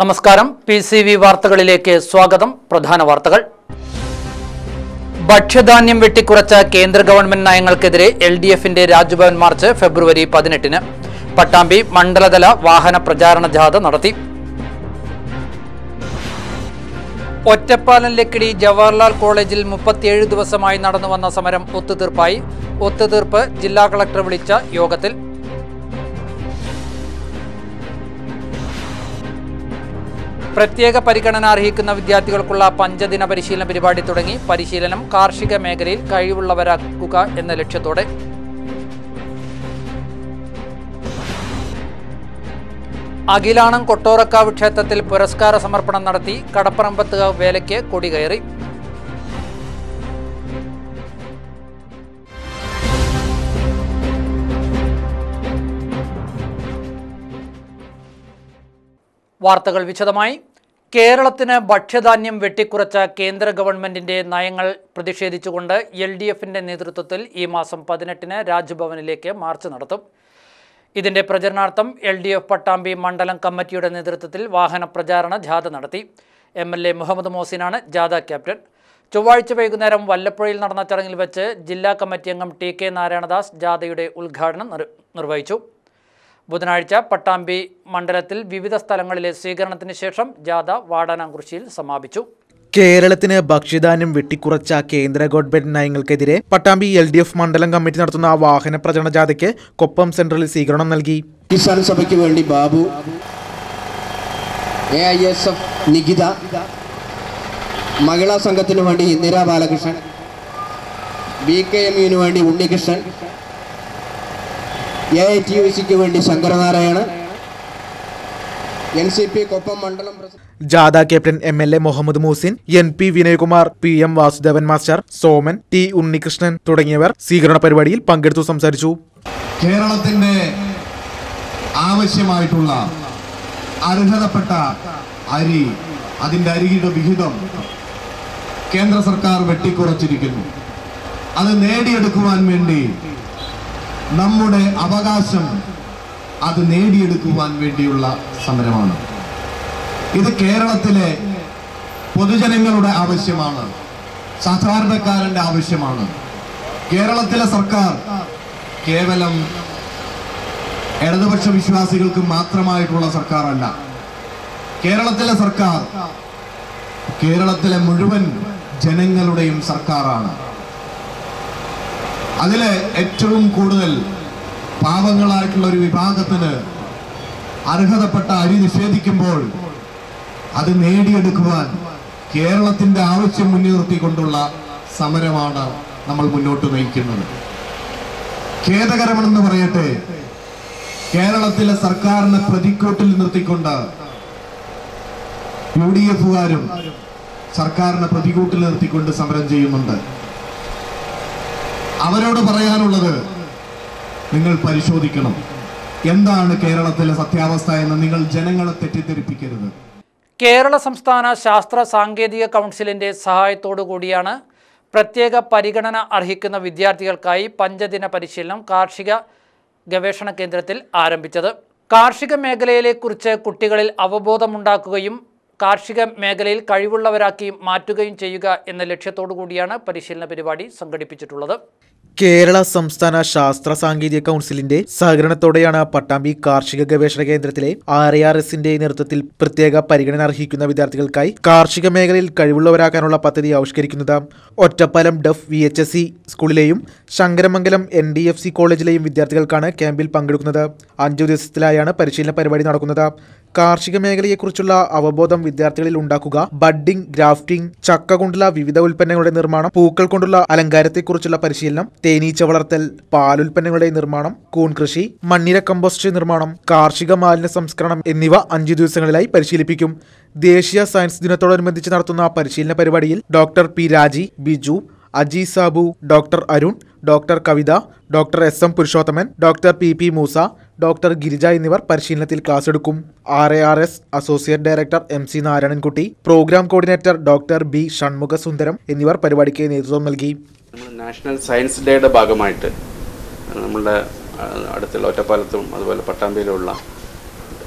നമസ്കാരം P C V വാർത്തകളിലേക്ക് സ്വാഗതം പ്രധാന വാർത്തകൾ ഭക്ഷ്യധാന്യം വെട്ടിക്കുറച്ച കേന്ദ്ര ഗവൺമെന്റ് നയങ്ങൾക്കെതിരെ എൽ ഡി എഫിന്റെ രാജ്ഭവൻ മാർച്ച് ഫെബ്രുവരി പതിനെട്ടിന് പട്ടാമ്പി മണ്ഡലതല വാഹന പ്രചാരണ ജാഥ നടത്തി ഒറ്റപ്പാലം ലക്കിടി ജവഹർലാൽ കോളേജിൽ മുപ്പത്തിയേഴ് ദിവസമായി നടന്നുവന്ന സമരം ഒത്തുതീർപ്പായി ഒത്തുതീർപ്പ് ജില്ലാ കളക്ടർ വിളിച്ച യോഗത്തിൽ പ്രത്യേക പരിഗണന അർഹിക്കുന്ന വിദ്യാർത്ഥികൾക്കുള്ള പഞ്ചദിന പരിശീലന പരിപാടി തുടങ്ങി പരിശീലനം കാർഷിക മേഖലയിൽ കഴിവുള്ളവരാക്കുക എന്ന ലക്ഷ്യത്തോടെ അഖിലാണം കൊട്ടോറക്കാവ് ക്ഷേത്രത്തിൽ പുരസ്കാര സമർപ്പണം നടത്തി കടപ്പറമ്പത്ത് വേലയ്ക്ക് കൊടികയറി വാർത്തകൾ വിശദമായി കേരളത്തിന് ഭക്ഷ്യധാന്യം വെട്ടിക്കുറച്ച കേന്ദ്ര ഗവൺമെന്റിന്റെ നയങ്ങൾ പ്രതിഷേധിച്ചുകൊണ്ട് എൽ ഡി എഫിന്റെ നേതൃത്വത്തിൽ ഈ മാസം പതിനെട്ടിന് രാജ്ഭവനിലേക്ക് മാർച്ച് നടത്തും ഇതിന്റെ പ്രചരണാർത്ഥം എൽ ഡി എഫ് പട്ടാമ്പി മണ്ഡലം കമ്മിറ്റിയുടെ നേതൃത്വത്തിൽ വാഹന പ്രചാരണ ജാഥ നടത്തി എം എൽ എ മുഹമ്മദ് മോസിനാണ് ജാഥ ക്യാപ്റ്റൻ ചൊവ്വാഴ്ച വൈകുന്നേരം വല്ലപ്പുഴയിൽ നടന്ന ചടങ്ങിൽ വെച്ച് ജില്ലാ കമ്മിറ്റി അംഗം ടി കെ നാരായണദാസ് ജാഥയുടെ ഉദ്ഘാടനം നിർ- നിർവഹിച്ചു ബുധനാഴ്ച പട്ടാമ്പി മണ്ഡലത്തിൽ വിവിധ സ്ഥലങ്ങളിലെ സ്വീകരണത്തിന് ശേഷം ജാഥ വാടാനാംകുറിശ്ശിയിൽ സമാപിച്ചു കേരളത്തിന് ഭക്ഷ്യധാന്യം വെട്ടിക്കുറച്ച കേന്ദ്ര ഗവൺമെന്റ് നയങ്ങൾക്കെതിരെ പട്ടാമ്പി എൽ ഡി എഫ് മണ്ഡലം കമ്മിറ്റി നടത്തുന്ന വാഹന പ്രചരണ ജാഥയ്ക്ക് കൊപ്പം സെൻട്രലിൽ സ്വീകരണം നൽകി കിസാൻ സഭയ്ക്ക് വേണ്ടി Babu A I S F Nikitha Mahila സംഘത്തിന് വേണ്ടി Indira Balakrishnan B K M യുവിന് വേണ്ടി Unnikrishnan A I T U സിക്ക് വേണ്ടി Sankaranarayanan N C P Koppam മണ്ഡലം പ്രസിഡന്റ് ജാഥ captain M L A Muhammad Moosin N P Vinayakumar P M Vasudevan master Soman T Unnikrishnan തുടങ്ങിയവർ സ്വീകരണ പരിപാടിയിൽ പങ്കെടുത്തു സംസാരിച്ചു കേരളത്തിന്റെ ആവശ്യമായിട്ടുള്ള അർഹതപ്പെട്ട അരി അതിന്റെ അരിയുടെ വിഹിതം കേന്ദ്ര സർക്കാർ വെട്ടിക്കുറച്ചിരിക്കുന്നു അത് നേടിയെടുക്കുവാൻ വേണ്ടി നമ്മുടെ അവകാശം അത് നേടിയെടുക്കുവാൻ വേണ്ടിയുള്ള സമരമാണ് ഇത് കേരളത്തിലെ പൊതുജനങ്ങളുടെ ആവശ്യമാണ് സാധാരണക്കാരന്റെ ആവശ്യമാണ് കേരളത്തിലെ സർക്കാർ കേവലം ഇടതുപക്ഷ വിശ്വാസികൾക്ക് മാത്രമായിട്ടുള്ള സർക്കാരല്ല കേരളത്തിലെ സർക്കാർ കേരളത്തിലെ മുഴുവൻ ജനങ്ങളുടെയും സർക്കാരാണ് അതിലെ ഏറ്റവും കൂടുതൽ പാവങ്ങളായിട്ടുള്ള ഒരു വിഭാഗത്തിന് അർഹതപ്പെട്ട അരി നിഷേധിക്കുമ്പോൾ അത് നേടിയെടുക്കുവാൻ കേരളത്തിന്റെ ആവശ്യം മുൻനിർത്തിക്കൊണ്ടുള്ള സമരമാണ് നമ്മൾ മുന്നോട്ട് നയിക്കുന്നത് ഖേദകരമെന്ന് പറയട്ടെ കേരളത്തിലെ സർക്കാരിനെ പ്രതിക്കൂട്ടിൽ നിർത്തിക്കൊണ്ട് യു ഡി എഫുകാരും സർക്കാരിനെ പ്രതികൂട്ടിൽ നിർത്തിക്കൊണ്ട് സമരം ചെയ്യുന്നുണ്ട് അവരോട് പറയാനുള്ളത് നിങ്ങൾ പരിശോധിക്കണം എന്താണ് കേരളത്തിലെ സത്യാവസ്ഥ എന്ന് നിങ്ങൾ ജനങ്ങളെ തെറ്റിദ്ധരിപ്പിക്കരുത് കേരള സംസ്ഥാന ശാസ്ത്ര സാങ്കേതിക കൗൺസിലിന്റെ സഹായത്തോടു കൂടിയാണ് പ്രത്യേക പരിഗണന അർഹിക്കുന്ന വിദ്യാർത്ഥികൾക്കായി പഞ്ചദിന പരിശീലനം കാർഷിക ഗവേഷണ കേന്ദ്രത്തിൽ ആരംഭിച്ചത് കാർഷിക മേഖലയിലെക്കുറിച്ച് കുട്ടികളിൽ അവബോധമുണ്ടാക്കുകയും കാർഷിക മേഖലയിൽ കഴിവുള്ളവരാക്കി മാറ്റുകയും ചെയ്യുക എന്ന ലക്ഷ്യത്തോടു കൂടിയാണ് പരിശീലന പരിപാടി സംഘടിപ്പിച്ചിട്ടുള്ളത് കേരള സംസ്ഥാന ശാസ്ത്ര സാങ്കേതിക കൗൺസിലിന്റെ സഹകരണത്തോടെയാണ് പട്ടാമ്പി കാർഷിക ഗവേഷണ കേന്ദ്രത്തിലെ ആർ ആർ എസിന്റെ നേതൃത്വത്തിൽ പ്രത്യേക പരിഗണന അർഹിക്കുന്ന വിദ്യാർത്ഥികൾക്കായി കാർഷിക മേഖലയിൽ കഴിവുള്ളവരാക്കാനുള്ള പദ്ധതി ആവിഷ്കരിക്കുന്നത് Ottapalam deaf V H S C സ്കൂളിലെയും Sankaramangalam N D F C കോളേജിലെയും വിദ്യാർത്ഥികൾക്കാണ് ക്യാമ്പിൽ പങ്കെടുക്കുന്നത് അഞ്ചു ദിവസത്തിലായാണ് പരിശീലന പരിപാടി നടക്കുന്നത് കാർഷിക മേഖലയെക്കുറിച്ചുള്ള അവബോധം വിദ്യാർത്ഥികളിൽ ഉണ്ടാക്കുക ബഡ്ഡിംഗ് ഗ്രാഫ്റ്റിംഗ് ചക്ക കൊണ്ടുള്ള വിവിധ ഉൽപ്പന്നങ്ങളുടെ നിർമ്മാണം പൂക്കൾ കൊണ്ടുള്ള അലങ്കാരത്തെക്കുറിച്ചുള്ള പരിശീലനം തേനീച്ച വളർത്തൽ പാലുൽപ്പന്നങ്ങളുടെ നിർമ്മാണം കൂൺ കൃഷി മണ്ണിര കമ്പോസ്റ്റ് നിർമ്മാണം കാർഷിക മാലിന്യ സംസ്കരണം എന്നിവ അഞ്ചു ദിവസങ്ങളിലായി പരിശീലിപ്പിക്കും ദേശീയ സയൻസ് ദിനത്തോടനുബന്ധിച്ച് നടത്തുന്ന പരിശീലന പരിപാടിയിൽ doctor P Raji Biju Aji Sabu doctor Arun doctor Kavitha doctor S M Purushothaman doctor P P Moosa doctor Girija എന്നിവർ പരിശീലനത്തിൽ ക്ലാസ് എടുക്കും R A R S associate director M C Narayanankutty programme coordinator doctor B Shanmukha Sundaram എന്നിവർ പരിപാടിക്ക് നേതൃത്വം നൽകി നമ്മൾ നാഷണൽ സയൻസ് ഡേയുടെ ഭാഗമായിട്ട് നമ്മളുടെ ആ, അടുത്തുള്ള ഒറ്റപ്പാലത്തും അതുപോലെ പട്ടാമ്പിയിലുള്ള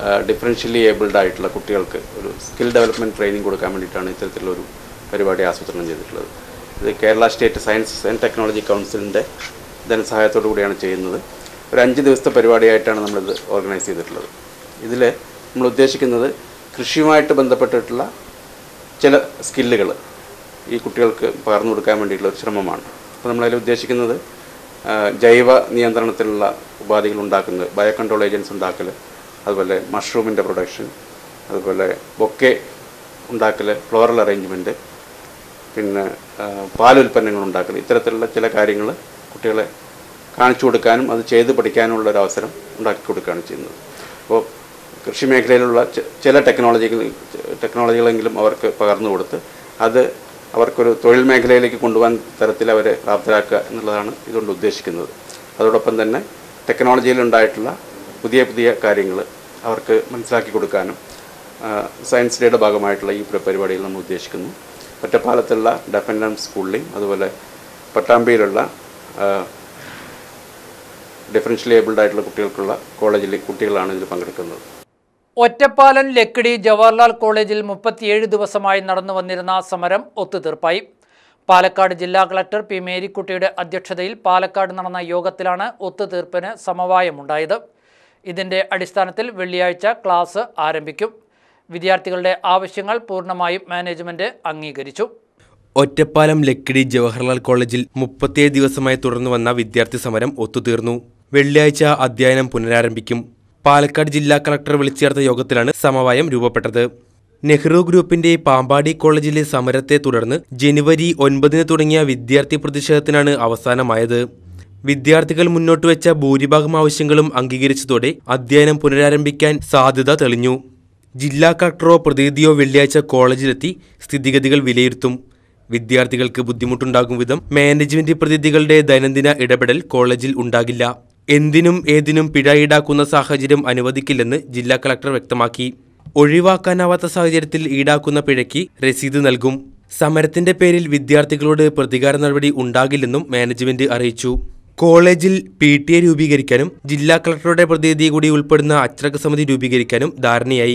ഡിഫറൻഷ്യലി ഏബിൾഡ് ആയിട്ടുള്ള കുട്ടികൾക്ക് ഒരു സ്കിൽ ഡെവലപ്മെൻറ്റ് ട്രെയിനിങ് കൊടുക്കാൻ വേണ്ടിയിട്ടാണ് ഇത്തരത്തിലുള്ള ഒരു പരിപാടി ആസൂത്രണം ചെയ്തിട്ടുള്ളത് ഇത് Kerala state science and technology കൗൺസിലിൻ്റെ ധനസഹായത്തോടു കൂടിയാണ് ചെയ്യുന്നത് ഒരു അഞ്ച് ദിവസത്തെ പരിപാടിയായിട്ടാണ് നമ്മളിത് ഓർഗനൈസ് ചെയ്തിട്ടുള്ളത് ഇതിൽ നമ്മൾ ഉദ്ദേശിക്കുന്നത് കൃഷിയുമായിട്ട് ബന്ധപ്പെട്ടിട്ടുള്ള ചില സ്കില്ലുകൾ ഈ കുട്ടികൾക്ക് പകർന്നു കൊടുക്കാൻ വേണ്ടിയിട്ടുള്ള ഒരു ശ്രമമാണ് അപ്പോൾ നമ്മളതിൽ ഉദ്ദേശിക്കുന്നത് ആ, ജൈവ നിയന്ത്രണത്തിലുള്ള ഉപാധികൾ ഉണ്ടാക്കുന്നത് ബയോ കൺട്രോൾ ഏജൻസ് ഉണ്ടാക്കൽ അതുപോലെ മഷ്റൂമിൻ്റെ പ്രൊഡക്ഷൻ അതുപോലെ ബൊക്കെ ഉണ്ടാക്കൽ ഫ്ലോറൽ അറേഞ്ച്മെൻറ്റ് പിന്നെ ആ, പാലുൽപ്പന്നങ്ങൾ ഉണ്ടാക്കൽ ഇത്തരത്തിലുള്ള ചില കാര്യങ്ങൾ കുട്ടികളെ കാണിച്ചു കൊടുക്കാനും അത് ചെയ്ത് പഠിക്കാനുള്ള ഒരു അവസരം ഉണ്ടാക്കി കൊടുക്കുകയാണ് ചെയ്യുന്നത് അപ്പോൾ കൃഷി മേഖലയിലുള്ള ചെ- ചില ടെക്നോളജികൾ ടെക്നോളജികളെങ്കിലും അവർക്ക് പകർന്നു കൊടുത്ത് അത് അവർക്കൊരു തൊഴിൽ മേഖലയിലേക്ക് കൊണ്ടുപോകാൻ തരത്തിൽ അവരെ പ്രാപ്തരാക്കുക എന്നുള്ളതാണ് ഇതുകൊണ്ട് ഉദ്ദേശിക്കുന്നത് അതോടൊപ്പം തന്നെ ടെക്നോളജിയിൽ ഉണ്ടായിട്ടുള്ള പുതിയ പുതിയ കാര്യങ്ങൾ അവർക്ക് മനസ്സിലാക്കി കൊടുക്കാനും ആ, സയൻസ് ഡേയുടെ ഭാഗമായിട്ടുള്ള ഈ പ്ര- പരിപാടിയിൽ നമ്മൾ ഉദ്ദേശിക്കുന്നു ഒറ്റപ്പാലത്തുള്ള ഡെഫൻഡൻ സ്കൂളിലെയും അതുപോലെ പട്ടാമ്പിയിലുള്ള ഡിഫറൻഷ്യലി ഏബിൾഡ് ആയിട്ടുള്ള കുട്ടികൾക്കുള്ള കോളേജിലെ കുട്ടികളാണ് ഇതിൽ പങ്കെടുക്കുന്നത് ഒറ്റപ്പാലം ലക്കിടി ജവഹർലാൽ കോളേജിൽ മുപ്പത്തിയേഴ് ദിവസമായി നടന്നു വന്നിരുന്ന സമരം ഒത്തുതീർപ്പായി പാലക്കാട് ജില്ലാ കളക്ടർ പി മേരിക്കുട്ടിയുടെ അധ്യക്ഷതയിൽ പാലക്കാട് നടന്ന യോഗത്തിലാണ് ഒത്തുതീർപ്പിന് സമവായമുണ്ടായത് ഇതിന്റെ അടിസ്ഥാനത്തിൽ വെള്ളിയാഴ്ച ക്ലാസ് ആരംഭിക്കും വിദ്യാർത്ഥികളുടെ ആവശ്യങ്ങൾ പൂർണ്ണമായും മാനേജ്മെന്റ് അംഗീകരിച്ചു ഒറ്റപ്പാലം ലക്കിടി ജവഹർലാൽ കോളേജിൽ മുപ്പത്തിയേഴ് ദിവസമായി തുടർന്നു വന്ന വിദ്യാർത്ഥി സമരം ഒത്തുതീർന്നു വെള്ളിയാഴ്ച അധ്യയനം പുനരാരംഭിക്കും പാലക്കാട് ജില്ലാ കളക്ടർ വിളിച്ചു ചേർത്ത യോഗത്തിലാണ് സമവായം രൂപപ്പെട്ടത് നെഹ്റു ഗ്രൂപ്പിന്റെ പാമ്പാടി കോളേജിലെ സമരത്തെ തുടർന്ന് ജനുവരി ഒൻപതിന് തുടങ്ങിയ വിദ്യാർത്ഥി പ്രതിഷേധത്തിനാണ് അവസാനമായത് വിദ്യാർത്ഥികൾ മുന്നോട്ട് വെച്ച ഭൂരിഭാഗം ആവശ്യങ്ങളും അംഗീകരിച്ചതോടെ അധ്യയനം പുനരാരംഭിക്കാൻ സാധ്യത തെളിഞ്ഞു ജില്ലാ കളക്ടറോ പ്രതിനിധിയോ വെള്ളിയാഴ്ച കോളേജിലെത്തി സ്ഥിതിഗതികൾ വിലയിരുത്തും വിദ്യാർത്ഥികൾക്ക് ബുദ്ധിമുട്ടുണ്ടാകും വിധം മാനേജ്മെന്റ് പ്രതിനിധികളുടെ ദൈനംദിന ഇടപെടൽ കോളേജിൽ ഉണ്ടാകില്ല എന്തിനും ഏതിനും പിഴ ഈടാക്കുന്ന സാഹചര്യം അനുവദിക്കില്ലെന്ന് ജില്ലാ കളക്ടർ വ്യക്തമാക്കി ഒഴിവാക്കാനാവാത്ത സാഹചര്യത്തിൽ ഈടാക്കുന്ന പിഴയ്ക്ക് രസീത് നൽകും സമരത്തിന്റെ പേരിൽ വിദ്യാർത്ഥികളോട് പ്രതികാര നടപടി ഉണ്ടാകില്ലെന്നും മാനേജ്മെന്റ് അറിയിച്ചു കോളേജിൽ പി ടി എ രൂപീകരിക്കാനും ജില്ലാ കളക്ടറുടെ പ്രതിനിധി കൂടി ഉൾപ്പെടുന്ന അച്ചടക്ക സമിതി രൂപീകരിക്കാനും ധാരണയായി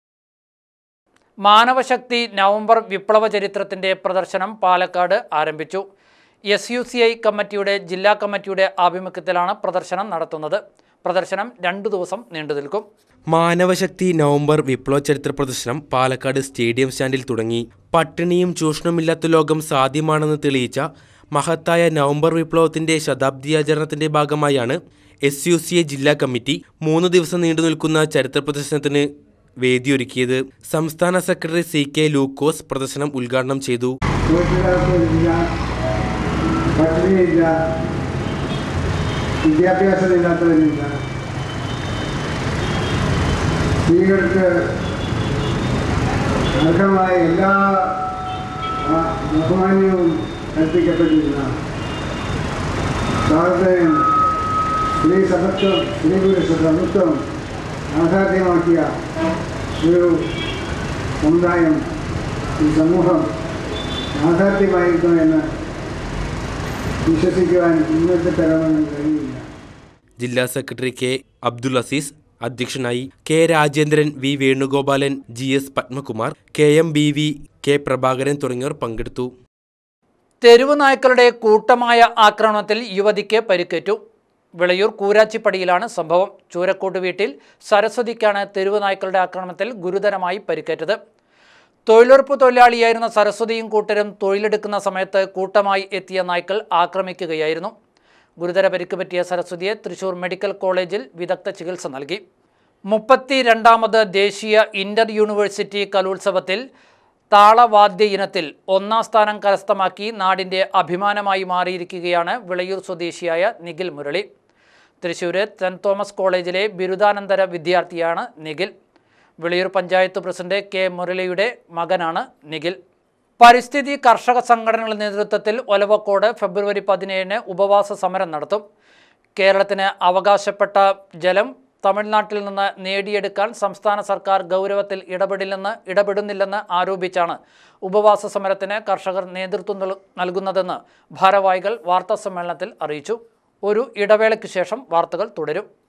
മാനവശക്തി നവംബർ വിപ്ലവ ചരിത്രത്തിന്റെ പ്രദർശനം പാലക്കാട് ആരംഭിച്ചു എസ് യു സി ഐ കമ്മിറ്റിയുടെ ജില്ലാ കമ്മിറ്റിയുടെ ആഭിമുഖ്യത്തിലാണ് പ്രദർശനം നടത്തുന്നത് പ്രദർശനം രണ്ടു ദിവസം നീണ്ടു നിൽക്കും മാനവശക്തി നവംബർ വിപ്ലവ ചരിത്ര പ്രദർശനം പാലക്കാട് സ്റ്റേഡിയം സ്റ്റാൻഡിൽ തുടങ്ങി പട്ടിണിയും ചൂഷണമില്ലാത്ത ലോകം സാധ്യമാണെന്ന് തെളിയിച്ച മഹത്തായ നവംബർ വിപ്ലവത്തിന്റെ ശതാബ്ദിയാചരണത്തിന്റെ ഭാഗമായാണ് എസ് യു സി എ ജില്ലാ കമ്മിറ്റി മൂന്ന് ദിവസം നീണ്ടു നിൽക്കുന്ന ചരിത്ര പ്രദർശനത്തിന് വേദിയൊരുക്കിയത് സംസ്ഥാന സെക്രട്ടറി സി കെ ലൂക്കോസ് പ്രദർശനം ഉദ്ഘാടനം ചെയ്തു തൊഴിലില്ലാത്തവരില്ല പട്ടിണിയില്ല വിദ്യാഭ്യാസമില്ലാത്തവരില്ല സ്ത്രീകൾക്ക് അർഹമായ എല്ലാ ആ, ബഹുമാന്യവും കൽപ്പിക്കപ്പെട്ടിരുന്ന സ്വാതന്ത്ര്യം സ്ത്രീ സമത്വം സ്ത്രീ പുരുഷ സമത്വം യാഥാർത്ഥ്യമാക്കിയ ഒരു സമുദായം ഈ സമൂഹം യാഥാർത്ഥ്യമായിരുന്നു എന്ന് വിശ്വസിക്കുവാൻ ഇന്നത്തെ തലമുറ കഴിയില്ല ജില്ലാ സെക്രട്ടറി കെ അബ്ദുൽ അസീസ് അധ്യക്ഷനായി K Rajendran V Venugopalan G S Padmakumar K M B V K Prabhakaran തുടങ്ങിയവർ പങ്കെടുത്തു തെരുവ് നായ്ക്കളുടെ കൂട്ടമായ ആക്രമണത്തിൽ യുവതിക്ക് പരിക്കേറ്റു വിളയൂർ കൂരാച്ചിപ്പടിയിലാണ് സംഭവം ചൂരക്കോട്ട് വീട്ടിൽ സരസ്വതിക്കാണ് തെരുവ് നായ്ക്കളുടെ ആക്രമണത്തിൽ ഗുരുതരമായി പരിക്കേറ്റത് തൊഴിലുറപ്പ് തൊഴിലാളിയായിരുന്ന സരസ്വതിയും കൂട്ടരും തൊഴിലെടുക്കുന്ന സമയത്ത് കൂട്ടമായി എത്തിയ നായ്ക്കൾ ആക്രമിക്കുകയായിരുന്നു ഗുരുതര പരിക്ക് പറ്റിയ സരസ്വതിയെ തൃശൂർ മെഡിക്കൽ കോളേജിൽ വിദഗ്ധ ചികിത്സ നൽകി മുപ്പത്തി രണ്ടാമത് ദേശീയ ഇന്റർ യൂണിവേഴ്സിറ്റി കലോത്സവത്തിൽ താളവാദ്യ ഇനത്തിൽ ഒന്നാം സ്ഥാനം കരസ്ഥമാക്കി നാടിൻ്റെ അഭിമാനമായി മാറിയിരിക്കുകയാണ് വിളയൂർ സ്വദേശിയായ നിഖിൽ മുരളി തൃശ്ശൂര് സെൻറ് തോമസ് കോളേജിലെ ബിരുദാനന്തര വിദ്യാർത്ഥിയാണ് നിഖിൽ വിളയൂർ പഞ്ചായത്ത് പ്രസിഡന്റ് കെ മുരളിയുടെ മകനാണ് നിഖിൽ പരിസ്ഥിതി കർഷക സംഘടനകളുടെ നേതൃത്വത്തിൽ ഒലവക്കോട് ഫെബ്രുവരി പതിനേഴിന് ഉപവാസ സമരം നടത്തും കേരളത്തിന് അവകാശപ്പെട്ട ജലം തമിഴ്നാട്ടിൽ നിന്ന് നേടിയെടുക്കാൻ സംസ്ഥാന സർക്കാർ ഗൗരവത്തിൽ ഇടപെടില്ലെന്ന് ഇടപെടുന്നില്ലെന്ന് ആരോപിച്ചാണ് ഉപവാസ സമരത്തിന് കർഷകർ നേതൃത്വം നൽ- നൽകുന്നതെന്ന് ഭാരവാഹികൾ വാർത്താസമ്മേളനത്തിൽ അറിയിച്ചു ഒരു ഇടവേളയ്ക്ക് ശേഷം വാർത്തകൾ തുടരും